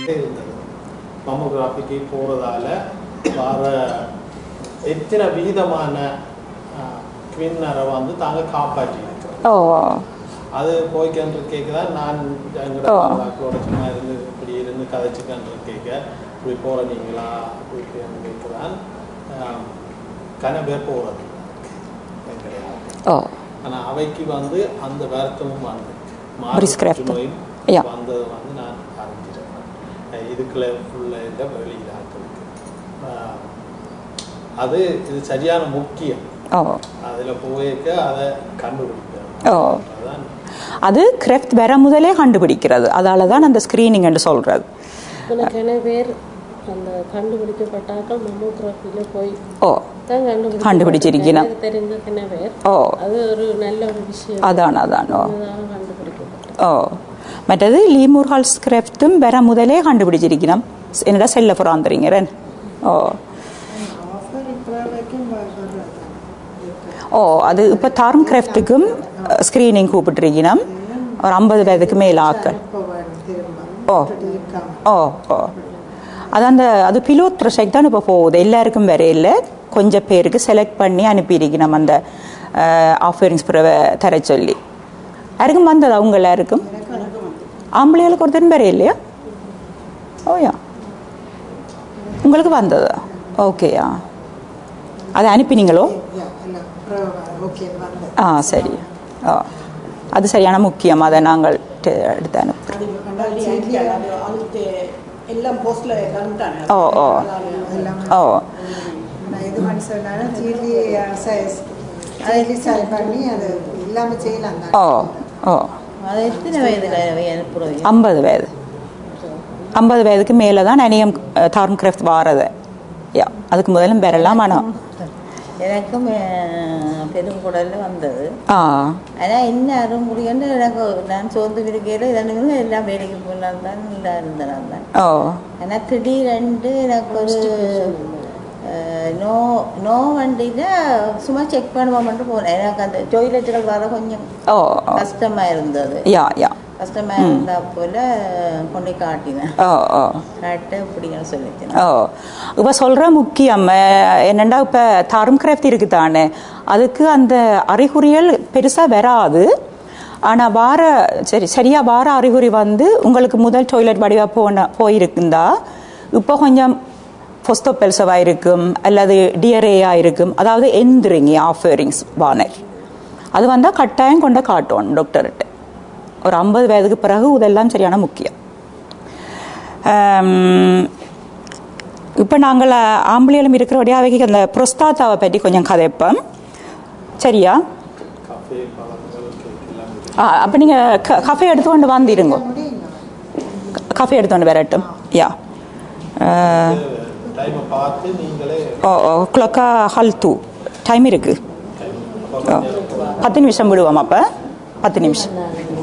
இருந்தது மம்மோகிராஃபிக்கு போகிறதால வர எத்தனை விகிதமான ட்வின்னரை வந்து தாங்க காப்பாற்றி ஓ அது போய்க்கின்ற கேட்க தான் நான் எங்களோட ஓ. பாப்பாக்களோட சும்மா இருந்து இப்படி இருந்து கதைச்சுக்கின்ற கேட்க இப்படி போகிற நீங்களா அப்படி இப்படின்னு கேட்க தான் கன பேர் போகிறது கிடையாது ஓ ஆனால் அவைக்கு வந்து அந்த வருத்தமும் வந்து Prescribed. நோயும் Yeah. வந்தது வந்து நான் ஆரம்பிச்சிருக்கேன் இதுக்குள்ள ஃபுல்லாக இல்லை வெளியிடாக்களுக்கு அது இது சரியான முக்கியம் ஓ அதில் போயிருக்க அதை கண்டுபிடிக்கணும் ஓ அதான் அது கிரெஃப்ட் வர முதலே கண்டுபிடிக்கிறது அதால தான் அந்த ஸ்க்ரீனிங் என்று சொல்றது எனக்கான பேர் அந்த கண்டுபிடிக்கப்பட்டாக்கள் மம்மோகிராஃபில போய் ஓ தான் கண்டுபிடிச்சு கண்டுபிடிச்சிருக்கணும். எனக்கு தெரிஞ்ச கிண பேர் ஓ அது ஒரு நல்ல ஒரு விஷயம் அதான் அதான் ஓ அதுதான் கண்டுபிடிக்கப்பட்டது ஓ மற்றது லீமூர் ஹால் ஸ்கிரிப்டும் வர முதலே கண்டுபிடிச்சிருக்கணும் என்னடா செல்ல புறாந்துறீங்க ஓ ஓ அது இப்போ தார்ம் கிராஃப்ட்டுக்கும் ஸ்க்ரீனிங் கூப்பிட்டுருக்கணும் ஒரு ஐம்பது வயதுக்கு மேல ஆக்கள் ஓ ஓ ஓ அது அந்த அது பிலோட் ப்ரொஜெக்ட் தான் இப்போ போகுது எல்லாருக்கும் வேற இல்லை கொஞ்சம் பேருக்கு செலக்ட் பண்ணி அனுப்பியிருக்கணும் அந்த ஆஃபரிங்ஸ் தர சொல்லி யாருக்கும் வந்தது அவங்க எல்லாருக்கும் ஆம்பளைகளுக்கு ஒருத்தரும் வேற இல்லையா ஓயா உங்களுக்கு வந்ததா ஓகேயா அதை அனுப்பினீங்களோ ஆ சரி ஆ அது சரியான முக்கியம் அதை நாங்கள் டெ- எடுத்து அனுப்புகிறோம் அதுக்கு எல்லாம் போஸ்ட்ல கலந்துட்டாங்க ஓ ஓ ஓ நான் இது பண்ணி சொன்னாலும் சில்லி சைஸ் சில்லி சைஸ் பண்ணி அது இல்லாமல் செய்யலாம் தான் ஓ ஓ அது எத்தனை வயதுல அனுப்புறோம் ஐம்பது வயது ஐம்பது வயதுக்கு மேலே தான் அனியம் தார்ம் கிராஃப்ட் வாரது யா அதுக்கு முதல்ல பெறலாம் ஆனால் எனக்கும் அஹ், பெருங்குடல்ல வந்தது ஆ ஆனா என்ன அருமுடியன்னு எனக்கு நான் சோர்ந்து இருக்கையில இதனுங்க எல்லாம் வேலைக்கு போகலாம் தான் நல்லா இருந்தேன் நான் தான் ஓ ஆனா திடீரென்று எனக்கு ஒரு அஹ், நோ நோ வண்டியில சும்மா செக் பண்ணுவோம் மட்டும் போனேன் எனக்கு அந்த டொய்லெட்டுகள் வர கொஞ்சம் ஓ ஓ. கஷ்டமா இருந்தது யா யா கஷ்டமா இருந்தா போல கொண்டு காட்டினேன் ஓ ஓ காட்ட இப்படின்னு சொல்லிட்டேன் ஓ இப்போ சொல்கிற முக்கியம் அஹ், என்னண்டா இப்போ தாரும் கிராஃப்ட் இருக்கு தானே அதுக்கு அந்த அறிகுறிகள் பெருசாக வராது ஆனால் வார சரி சரியா வார அறிகுறி வந்து உங்களுக்கு முதல் டாய்லெட் வடிவாக போன போயிருக்குந்தா இப்போ கொஞ்சம் பொஸ்தோபெல்சவாக இருக்கும் அல்லது டியரேயாக இருக்கும் அதாவது எந்திரிங்க ஆஃபரிங்ஸ் வானர் அது வந்தால் கட்டாயம் கொண்டு காட்டுவோம் டாக்டர்கிட்ட ஒரு ஐம்பது வயதுக்கு பிறகு இதெல்லாம் சரியான முக்கியம் இப்போ நாங்கள் ஆம்பளைகளும் இருக்கிறபடியாக அவைக்கு அந்த புரஸ்தாத்தாவை பற்றி கொஞ்சம் கதைப்போம் சரியா காஃபே பழங்கள் கேக் எல்லாம் இருக்கு. ஆ அப்போ நீங்கள் கஃபே எடுத்து கொண்டு வந்துருங்க கஃபே எடுத்து கொண்டு வரட்டும் யா டைமை பார்த்து நீங்களே ஓ ஓ கிளக்கா ஹல் டூ டைம் இருக்கு ஓ பத்து நிமிஷம் விடுவோம் அப்போ பத்து நிமிஷம்